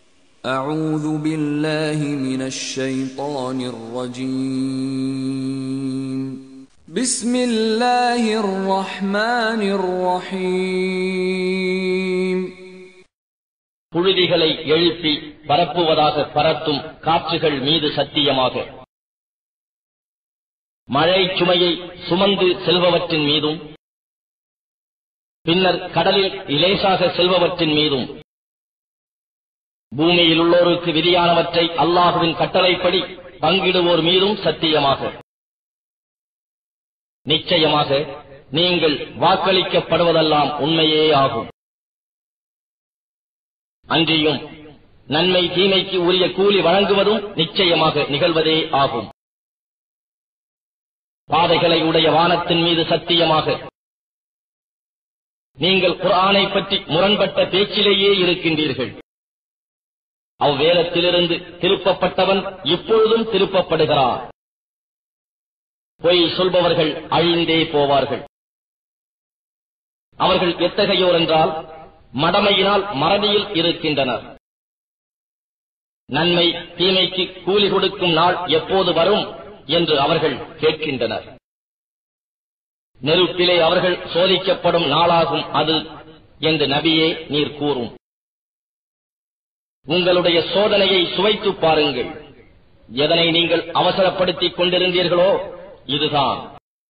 أعوذ بالله من الشيطان الرجيم بسم الله الرحمن الرحيم புழுதிகளை எழுப்பி பரப்புவதாக பரத்தும் காற்றுகள் மீது சத்தியமாக மழை சுமையை சுமந்து செல்பவற்றின் மீதும் பின்னர் கடலில் இலேசாக செல்பவற்றின் மீதும் பூமியில் உள்ளோருக்கு விதியானவற்றை அல்லாஹுவின் கட்டளைப்படி பங்கிடுவோர் மீதும் சத்தியமாக நிச்சயமாக நீங்கள் வாக்களிக்கப்படுவதெல்லாம் உண்மையே ஆகும் அன்றியும் நன்மை தீமைக்கு உரிய கூலி வழங்குவதும் நிச்சயமாக நிகழ்வதே ஆகும் பாதைகளை உடைய வானத்தின் மீது சத்தியமாக நீங்கள் குர்ஆனை பற்றி முரண்பட்ட பேச்சிலேயே இருக்கின்றீர்கள் அவ்வேலத்திலிருந்து திருப்பப்பட்டவன் இப்பொழுதும் திருப்பப்படுகிறான் பொய் சொல்பவர்கள் அழிந்தே போவார்கள் அவர்கள் எத்தகையோர் என்றால் மடமையினால் மறதியில் இருக்கின்றனர் நன்மை தீமைக்கு கூலி கொடுக்கும் நாள் எப்போது வரும் என்று அவர்கள் கேட்கின்றனர் நெருப்பிலே அவர்கள் சோதிக்கப்படும் நாளாகும் அது என்று நபியே நீர் கூறும் உங்களுடைய சோதனையை சுவைத்துப் பாருங்கள் எதனை நீங்கள் அவசரப்படுத்திக் கொண்டிருந்தீர்களோ இதுதான்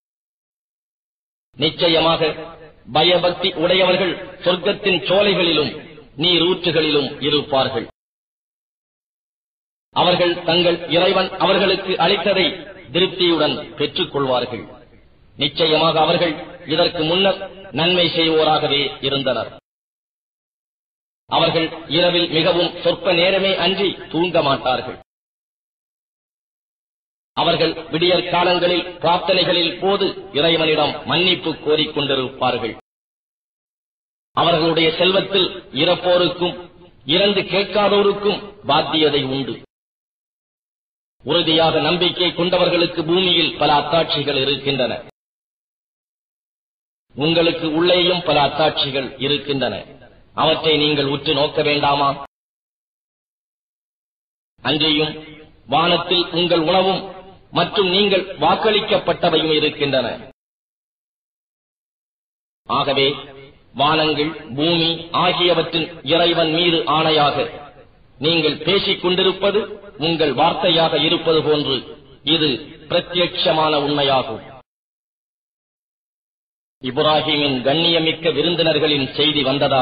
நிச்சயமாக பயபக்தி உடையவர்கள் சொர்க்கத்தின் சோலைகளிலும் நீரூற்றுகளிலும் இருப்பார்கள் அவர்கள் தங்கள் இறைவன் அவர்களுக்கு அளித்ததை திருப்தியுடன் பெற்றுக் கொள்வார்கள் நிச்சயமாக அவர்கள் இதற்கு முன்னர் நன்மை செய்வோராகவே இருந்தனர் அவர்கள் இரவில் மிகவும் சொற்ப நேரமே அன்றி தூங்க மாட்டார்கள் அவர்கள் விடியற் காலங்களில் பிரார்த்தனைகளில் போது இறைவனிடம் மன்னிப்பு கோரிக் கொண்டிருப்பார்கள் அவர்களுடைய செல்வத்தில் இறப்போருக்கும் இறந்து கேட்காதோருக்கும் பாத்தியதை உண்டு உறுதியாக நம்பிக்கை கொண்டவர்களுக்கு பூமியில் பல அத்தாட்சிகள் இருக்கின்றன உங்களுக்கு உள்ளேயும் பல அத்தாட்சிகள் இருக்கின்றன அவற்றை நீங்கள் உற்று நோக்க வேண்டாமா அன்றியும் வானத்தில் உங்கள் உணவும் மற்றும் நீங்கள் வாக்களிக்கப்பட்டவையும் இருக்கின்றன ஆகவே வானங்கள் பூமி ஆகியவற்றின் இறைவன் மீது ஆணையாக நீங்கள் பேசிக் கொண்டிருப்பது உங்கள் வார்த்தையாக இருப்பது போன்று இது பிரத்யட்சமான உண்மையாகும் இப்ராஹிமின் கண்ணியமிக்க விருந்தினர்களின் செய்தி வந்ததா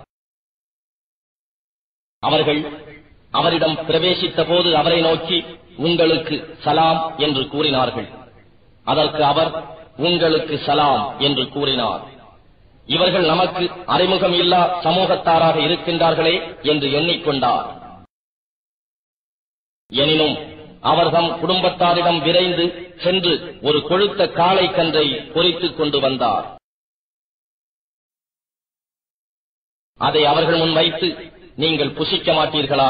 அவர்கள் அவரிடம் பிரவேசித்த போது அவரை நோக்கி உங்களுக்கு சலாம் என்று கூறினார்கள் அதற்கு அவர் உங்களுக்கு சலாம் என்று கூறினார் இவர்கள் நமக்கு அறிமுகம் இல்லா சமூகத்தாராக இருக்கின்றார்களே என்று எண்ணிக்கொண்டார் எனினும் அவர் தம் குடும்பத்தாரிடம் விரைந்து சென்று ஒரு கொழுத்த காளை கன்றை பொறித்துக் கொண்டு வந்தார் அதை அவர்கள் முன் வைத்து நீங்கள் புசிக்க மாட்டீர்களா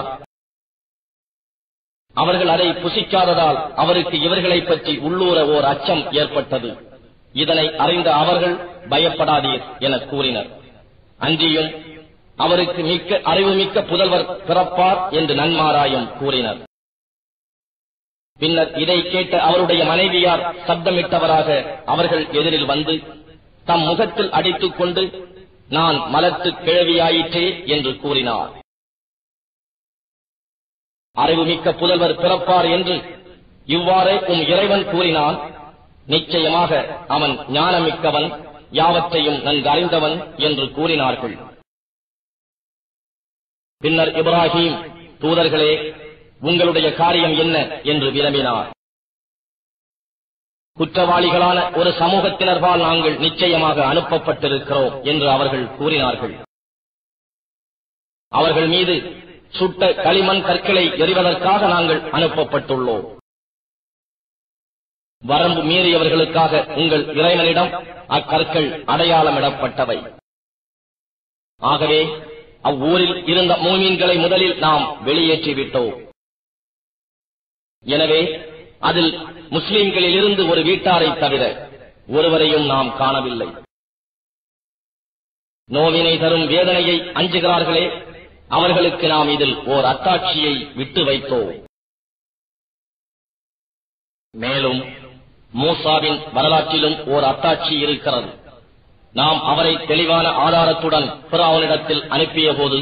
அவர்கள் அதை புசிக்காததால் அவருக்கு இவர்களைப் பற்றி உள்ளூர ஓர் அச்சம் ஏற்பட்டது இதனை அறிந்த அவர்கள் பயப்படாதீர் என கூறினர் அன்றியும் அவருக்கு மிக்க அறிவுமிக்க புதல்வர் பிறப்பார் என்று நன்மாராயம் கூறினர் பின்னர் இதை கேட்ட அவருடைய மனைவியார் சப்தமிட்டவராக அவர்கள் எதிரில் வந்து தம் முகத்தில் அடித்துக் கொண்டு நான் மலத்து கிழவியாயிற்றே என்று கூறினார் அறிவுமிக்க புதல்வர் பிறப்பார் என்று இவ்வாறே உம் இறைவன் கூறினான் நிச்சயமாக அவன் ஞானமிக்கவன் யாவற்றையும் நன்கு அறிந்தவன் என்று கூறினார்கள் பின்னர் இப்ராஹிம் தூதர்களே உங்களுடைய காரியம் என்ன என்று விரும்பினார் குற்றவாளிகளான ஒரு சமூகத்தினர்பால் நாங்கள் நிச்சயமாக அனுப்பப்பட்டிருக்கிறோம் என்று அவர்கள் கூறினார்கள் அவர்கள் மீது சுட்ட களிமண் கற்களை எறிவதற்காக நாங்கள் அனுப்பப்பட்டுள்ளோம் வரம்பு மீறியவர்களுக்காக உங்கள் இறைவனிடம் அக்கற்கள் அடையாளமிடப்பட்டவை ஆகவே அவ்வூரில் இருந்த மூமீன்களை முதலில் நாம் வெளியேற்றிவிட்டோம் எனவே அதில் முஸ்லிம்களில் இருந்து ஒரு வீட்டாரை தவிர ஒருவரையும் நாம் காணவில்லை நோவினை தரும் வேதனையை அஞ்சுகிறார்களே அவர்களுக்கு நாம் இதில் ஓர் அத்தாட்சியை விட்டு வைத்தோம் மேலும் மூசாவின் வரலாற்றிலும் ஓர் அத்தாட்சி இருக்கிறது நாம் அவரை தெளிவான ஆதாரத்துடன் பிறாவனிடத்தில் அனுப்பிய போது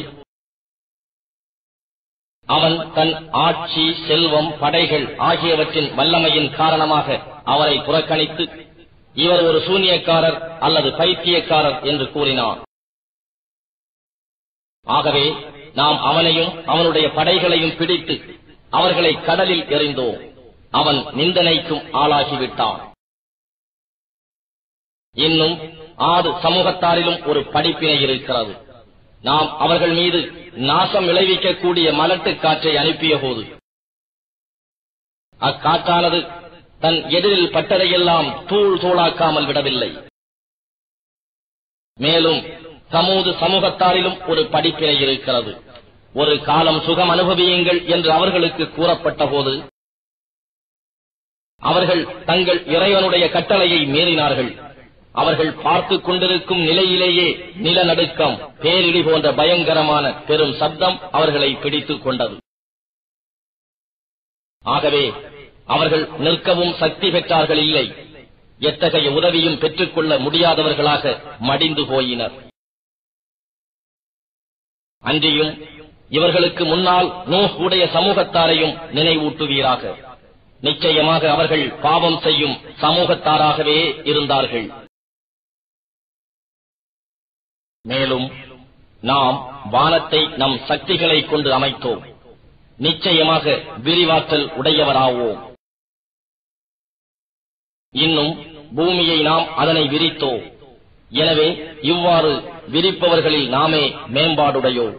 அவன் தன் ஆட்சி செல்வம் படைகள் ஆகியவற்றின் வல்லமையின் காரணமாக அவரை புறக்கணித்து இவர் ஒரு சூனியக்காரர் அல்லது பைத்தியக்காரர் என்று கூறினான் ஆகவே நாம் அவனையும் அவனுடைய படைகளையும் பிடித்து அவர்களை கடலில் எறிந்தோம் அவன் நிந்தனைக்கும் ஆளாகிவிட்டான் இன்னும் ஆறு சமூகத்தாரிலும் ஒரு படிப்பினை இருக்கிறது நாம் அவர்கள் மீது நாசம் விளைவிக்கக்கூடிய மலட்டு காற்றை அனுப்பிய போது அக்காற்றானது தன் எதிரில் பட்டதையெல்லாம் தூள் தூளாக்காமல் விடவில்லை மேலும் சமூது சமூகத்தாரிலும் ஒரு படிப்பினை இருக்கிறது ஒரு காலம் சுகம் அனுபவியுங்கள் என்று அவர்களுக்கு கூறப்பட்ட போது அவர்கள் தங்கள் இறைவனுடைய கட்டளையை மீறினார்கள் அவர்கள் பார்த்துக் கொண்டிருக்கும் நிலையிலேயே நிலநடுக்கம் பேரிடி போன்ற பயங்கரமான பெரும் சப்தம் அவர்களை பிடித்துக் கொண்டது ஆகவே அவர்கள் நிற்கவும் சக்தி பெற்றார்கள் இல்லை எத்தகைய உதவியும் பெற்றுக்கொள்ள முடியாதவர்களாக மடிந்து போயினர் அன்றியும் இவர்களுக்கு முன்னால் நூஹ் உடைய சமூகத்தாரையும் நினைவூட்டுவீராக நிச்சயமாக அவர்கள் பாவம் செய்யும் சமூகத்தாராகவே இருந்தார்கள் மேலும் நாம் வானத்தை நம் சக்திகளை கொண்டு அமைத்தோம் நிச்சயமாக விரிவாற்றல் உடையவராவோம் இன்னும் பூமியை நாம் அதனை விரித்தோம் எனவே இவ்வாறு விரிப்பவர்களில் நாமே மேம்பாடுடையோம்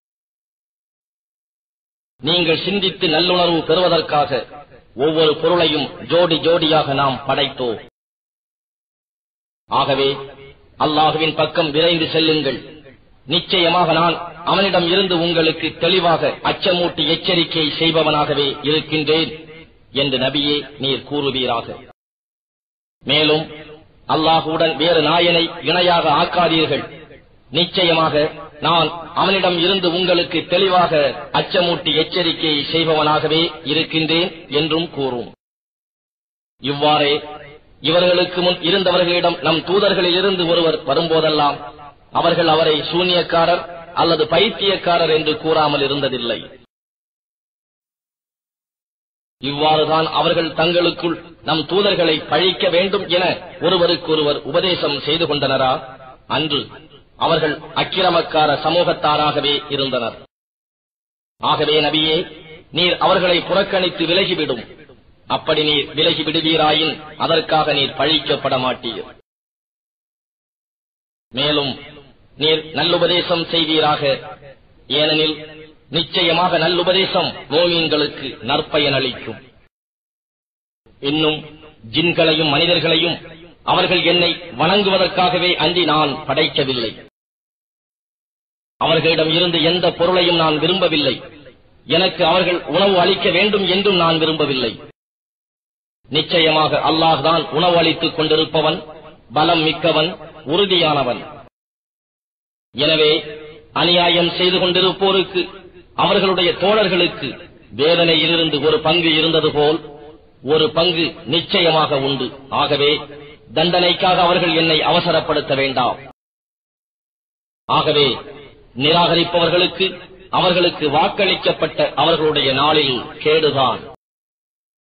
நீங்கள் சிந்தித்து நல்லுணர்வு பெறுவதற்காக ஒவ்வொரு பொருளையும் ஜோடி ஜோடியாக நாம் படைத்தோம் ஆகவே அல்லாஹுவின் பக்கம் விரைந்து செல்லுங்கள் நிச்சயமாக நான் அவனிடம் இருந்து உங்களுக்கு தெளிவாக அச்சமூட்டி எச்சரிக்கை செய்பவனாகவே இருக்கின்றேன் என்று நபியே நீர் கூறுவீராக மேலும் அல்லாஹுடன் வேறு நாயனை இணையாக ஆக்காதீர்கள் நிச்சயமாக நான் அவனிடம் இருந்து உங்களுக்கு தெளிவாக அச்சமூட்டி எச்சரிக்கையை செய்பவனாகவே இருக்கின்றேன் என்றும் கூறும் இவ்வாறே இவர்களுக்கு முன் இருந்தவர்களிடம் நம் தூதர்களில் இருந்து ஒருவர் வரும்போதெல்லாம் அவர்கள் அவரை சூனியக்காரர் அல்லது பைத்தியக்காரர் என்று கூறாமல் இருந்ததில்லை இவ்வாறுதான் அவர்கள் தங்களுக்குள் நம் தூதர்களை பழிக்க வேண்டும் என ஒருவருக்கொருவர் உபதேசம் செய்து கொண்டனரா அன்று அவர்கள் அக்கிரமக்கார சமூகத்தாராகவே இருந்தனர் ஆகவே நபியே நீர் அவர்களை புறக்கணித்து விலகிவிடும் அப்படி நீர் விலகி விடுவீராயின் அதற்காக நீர் பழிக்கப்பட மாட்டீர் மேலும் நீர் நல்லுபதேசம் செய்வீராக ஏனெனில் நிச்சயமாக நல்லுபதேசம் மோமீன்களுக்கு நற்பயன் அளிக்கும் இன்னும் ஜின்களையும் மனிதர்களையும் அவர்கள் என்னை வணங்குவதற்காகவே அன்றி நான் படைக்கவில்லை அவர்களிடம் இருந்து எந்த பொருளையும் நான் விரும்பவில்லை எனக்கு அவர்கள் உணவு அளிக்க வேண்டும் என்றும் நான் விரும்பவில்லை நிச்சயமாக அல்லாஹ் தான் உணவு அளித்துக் கொண்டிருப்பவன் பலம் மிக்கவன் உறுதியானவன் எனவே அநியாயம் செய்து கொண்டிருப்போருக்கு அவர்களுடைய தோழர்களுக்கு வேதனையிலிருந்து ஒரு பங்கு இருந்தது போல் ஒரு பங்கு நிச்சயமாக உண்டு ஆகவே தண்டனைக்காக அவர்கள் என்னை அவசரப்படுத்த வேண்டாம் ஆகவே நிராகரிப்பவர்களுக்கு அவர்களுக்கு வாக்களிக்கப்பட்ட அவர்களுடைய நாளில் கேடுதான்